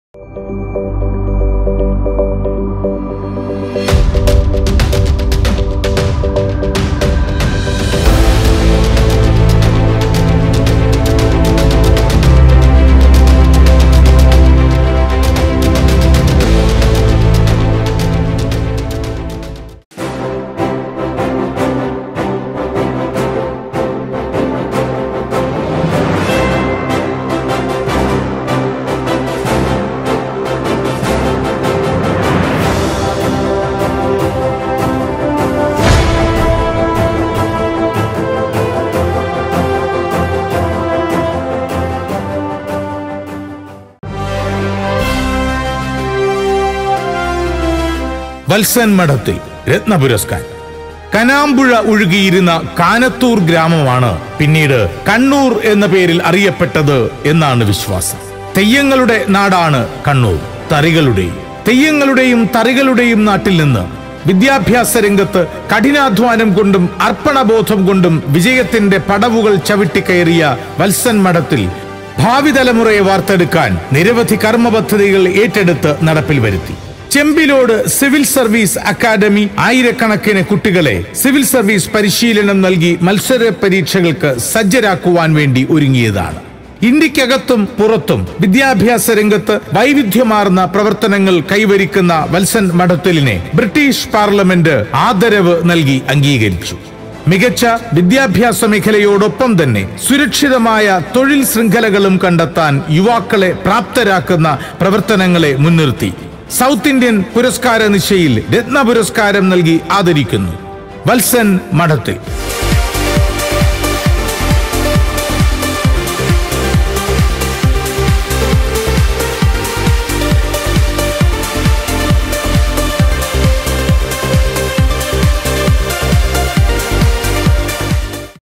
വത്സൻ മഠത്തിൽ രത്നപുരസ്കാരം കനാമ്പുഴ ഒഴുകിയിരുന്ന കാനത്തൂർ ഗ്രാമമാണ് പിന്നീട് കണ്ണൂർ എന്ന പേരിൽ അറിയപ്പെട്ടത് എന്നാണ് വിശ്വാസം തെയ്യങ്ങളുടെ നാടാണ് കണ്ണൂർ തറികളുടെയും തെയ്യങ്ങളുടെയും തറികളുടെയും നാട്ടിൽ നിന്ന് വിദ്യാഭ്യാസ രംഗത്ത് കഠിനാധ്വാനം കൊണ്ടും അർപ്പണബോധം കൊണ്ടും വിജയത്തിന്റെ പടവുകൾ ചവിട്ടിക്കയറിയ വത്സൻ മഠത്തിൽ ഭാവി തലമുറയെ വാർത്തെടുക്കാൻ നിരവധി കർമ്മ പദ്ധതികൾ ഏറ്റെടുത്ത് നടപ്പിൽ വരുത്തി ചെമ്പിലോട് സിവിൽ സർവീസ് അക്കാദമി ആയിരക്കണക്കിന് കുട്ടികളെ സിവിൽ സർവീസ് പരിശീലനം നൽകി മത്സര പരീക്ഷകൾക്ക് സജ്ജരാക്കുവാൻ വേണ്ടി ഒരുങ്ങിയതാണ് ഇന്ത്യക്കകത്തും പുറത്തും വിദ്യാഭ്യാസ രംഗത്ത് വൈവിധ്യമാർന്ന പ്രവർത്തനങ്ങൾ കൈവരിക്കുന്ന വത്സൻ മഠത്തിലിനെ ബ്രിട്ടീഷ് പാർലമെന്റ് ആദരവ് നൽകി അംഗീകരിച്ചു മികച്ച വിദ്യാഭ്യാസ മേഖലയോടൊപ്പം തന്നെ സുരക്ഷിതമായ തൊഴിൽ ശൃംഖലകളും കണ്ടെത്താൻ യുവാക്കളെ പ്രാപ്തരാക്കുന്ന പ്രവർത്തനങ്ങളെ മുൻനിർത്തി സൗത്ത് ഇന്ത്യൻ പുരസ്കാര നിശയിൽ രത്ന പുരസ്കാരം നൽകി ആദരിക്കുന്നു വത്സൻ മഠത്തിൽ